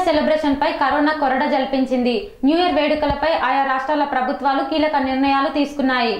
year celebration పై corona కొరడ జల్పించింది న్యూ ఇయర్ వేడుకలపై ఆయా రాష్ట్రాల ప్రభుత్వాలు కీలక నిర్ణయాలు తీసుకున్నాయి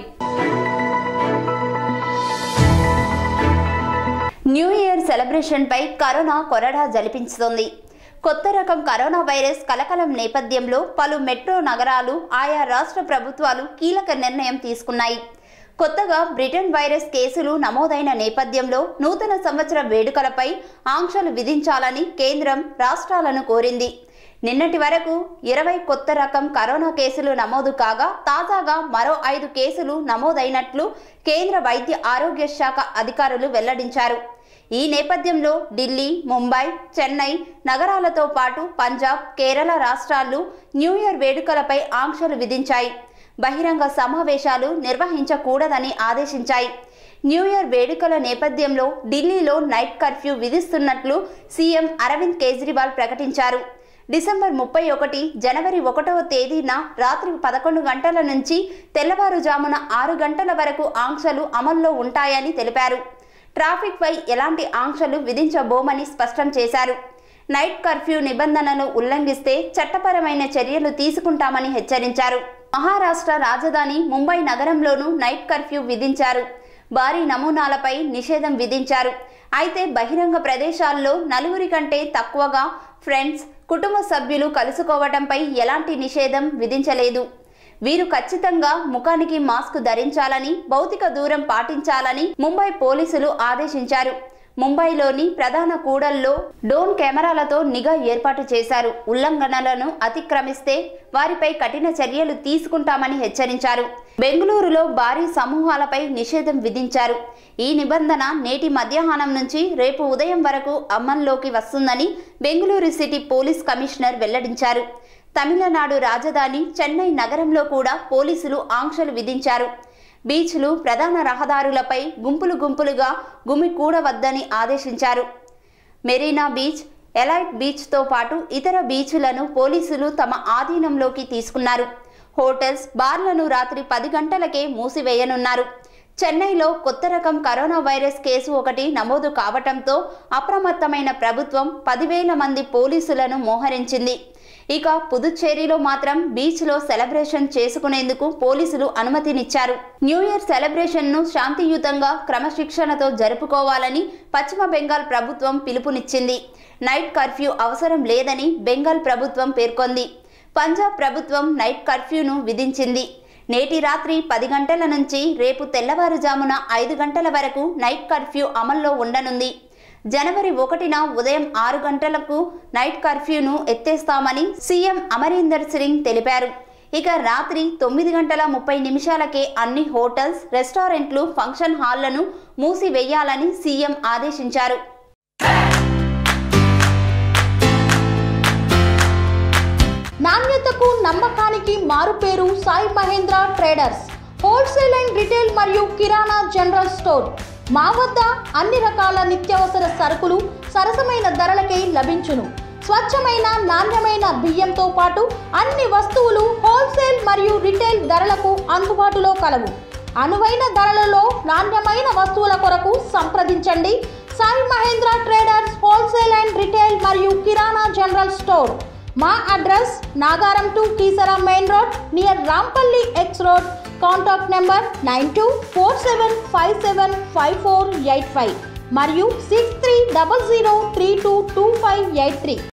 న్యూ ఇయర్ సెలబ్రేషన్ పై కరోనా కొరడా జలిపించుతోంది కొత్త రకం కరోనా వైరస్ కలకలం నేపథ్యంలో పలు మెట్రో నగరాలు ఆయా రాష్ట్ర ప్రభుత్వాలు కీలక నిర్ణయం తీసుకున్నాయి కొత్తగా బ్రిటన్ వైరస్ కేసులు నమోదైన నేపథ్యంలో నూతన సంవత్సర వేడుకలపై ఆంక్షలు విధించాలని కేంద్రం రాష్ట్రాలను కోరింది నిన్నటి వరకు ఇరవై కొత్త రకం కరోనా కేసులు నమోదు కాగా తాజాగా మరో ఐదు కేసులు నమోదైనట్లు కేంద్ర వైద్య ఆరోగ్య శాఖ అధికారులు వెల్లడించారు ఈ నేపథ్యంలో ఢిల్లీ ముంబై చెన్నై నగరాలతో పాటు పంజాబ్ కేరళ రాష్ట్రాలు న్యూ ఇయర్ వేడుకలపై ఆంక్షలు విధించాయి బహిరంగ సమావేశాలు నిర్వహించకూడదని ఆదేశించాయి న్యూ ఇయర్ వేడుకల నేపథ్యంలో ఢిల్లీలో నైట్ కర్ఫ్యూ విధిస్తున్నట్లు సీఎం అరవింద్ కేజ్రీవాల్ ప్రకటించారు డిసెంబర్ ముప్పై ఒకటి జనవరి ఒకటవ తేదీన రాత్రి పదకొండు గంటల నుంచి తెల్లవారుజామున ఆరు గంటల వరకు ఆంక్షలు అమల్లో ఉంటాయని తెలిపారు ట్రాఫిక్ పై ఎలాంటి ఆంక్షలు విధించబోమని స్పష్టం చేశారు నైట్ కర్ఫ్యూ నిబంధనలు ఉల్లంఘిస్తే చట్టపరమైన చర్యలు తీసుకుంటామని హెచ్చరించారు మహారాష్ట్ర రాజధాని ముంబై నగరంలోనూ నైట్ కర్ఫ్యూ విధించారు భారీ నమూనాలపై నిషేధం విధించారు అయితే బహిరంగ ప్రదేశాల్లో నలుగురి కంటే తక్కువగా ఫ్రెండ్స్ కుటుంబ సభ్యులు కలుసుకోవటంపై ఎలాంటి నిషేధం విధించలేదు వీరు ఖచ్చితంగా ముఖానికి మాస్క్ ధరించాలని భౌతిక దూరం పాటించాలని ముంబై పోలీసులు ఆదేశించారు ముంబైలోని ప్రధాన కూడల్లో డోన్ కెమెరాలతో నిఘా ఏర్పాటు చేశారు ఉల్లంఘనలను అతిక్రమిస్తే వారిపై కఠిన చర్యలు తీసుకుంటామని హెచ్చరించారు బెంగళూరులో భారీ సమూహాలపై నిషేధం విధించారు ఈ నిబంధన నేటి మధ్యాహ్నం నుంచి రేపు ఉదయం వరకు అమల్లోకి వస్తుందని బెంగళూరు సిటీ పోలీస్ కమిషనర్ వెల్లడించారు తమిళనాడు రాజధాని చెన్నై నగరంలో కూడా పోలీసులు ఆంక్షలు విధించారు బీచ్లు ప్రధాన రహదారులపై గుంపులు గుంపులుగా గుమికూడవద్దని ఆదేశించారు మెరీనా బీచ్ ఎలైట్ బీచ్తో పాటు ఇతర బీచ్లను పోలీసులు తమ ఆధీనంలోకి తీసుకున్నారు హోటల్స్ బార్లను రాత్రి పది గంటలకే మూసివేయనున్నారు చెన్నైలో కొత్త రకం కరోనా వైరస్ కేసు ఒకటి నమోదు కావటంతో అప్రమత్తమైన ప్రభుత్వం పదివేల మంది పోలీసులను మోహరించింది ఇక పుదుచ్చేరిలో మాత్రం బీచ్లో సెలబ్రేషన్ చేసుకునేందుకు పోలీసులు అనుమతినిచ్చారు న్యూ ఇయర్ సెలబ్రేషన్ను శాంతియుతంగా క్రమశిక్షణతో జరుపుకోవాలని పశ్చిమ బెంగాల్ ప్రభుత్వం పిలుపునిచ్చింది నైట్ కర్ఫ్యూ అవసరం లేదని బెంగాల్ ప్రభుత్వం పేర్కొంది పంజాబ్ ప్రభుత్వం నైట్ కర్ఫ్యూను విధించింది నేటి రాత్రి పది గంటల నుంచి రేపు తెల్లవారుజామున ఐదు గంటల వరకు నైట్ కర్ఫ్యూ అమల్లో ఉండనుంది జనవరి ఒకటిన ఉదయం ఆరు గంటలకు నైట్ కర్ఫ్యూను ఎత్తేస్తామని సీఎం అమరీందర్ సింగ్ తెలిపారు ఇక రాత్రి తొమ్మిది గంటల ముప్పై నిమిషాలకే అన్ని హోటల్స్ రెస్టారెంట్లు ఫంక్షన్ హాళ్లను మూసివేయాలని సీఎం ఆదేశించారు నాణ్యతకు నమ్మకానికి మారుపేరు Sai Mahendra traders wholesale and retail మరియు కిరాణా జనరల్ స్టోర్ మా వద్ద అన్ని రకాల నిత్యావసర సరుకులు సరసమైన ధరలకే లభించును స్వచ్ఛమైన నాణ్యమైన బియ్యంతో పాటు అన్ని వస్తువులు హోల్సేల్ మరియు రిటైల్ ధరలకు అందుబాటులో కలవు అనువైన ధరలలో నాణ్యమైన వస్తువుల కొరకు సంప్రదించండి Sai Mahendra traders wholesale and retail మరియు కిరాణా జనరల్ స్టోర్ మా address Nagaram to Keesara main road near Rampally X road contact number nine two four seven five seven five four eight five మరియు six three double zero three two two five eight three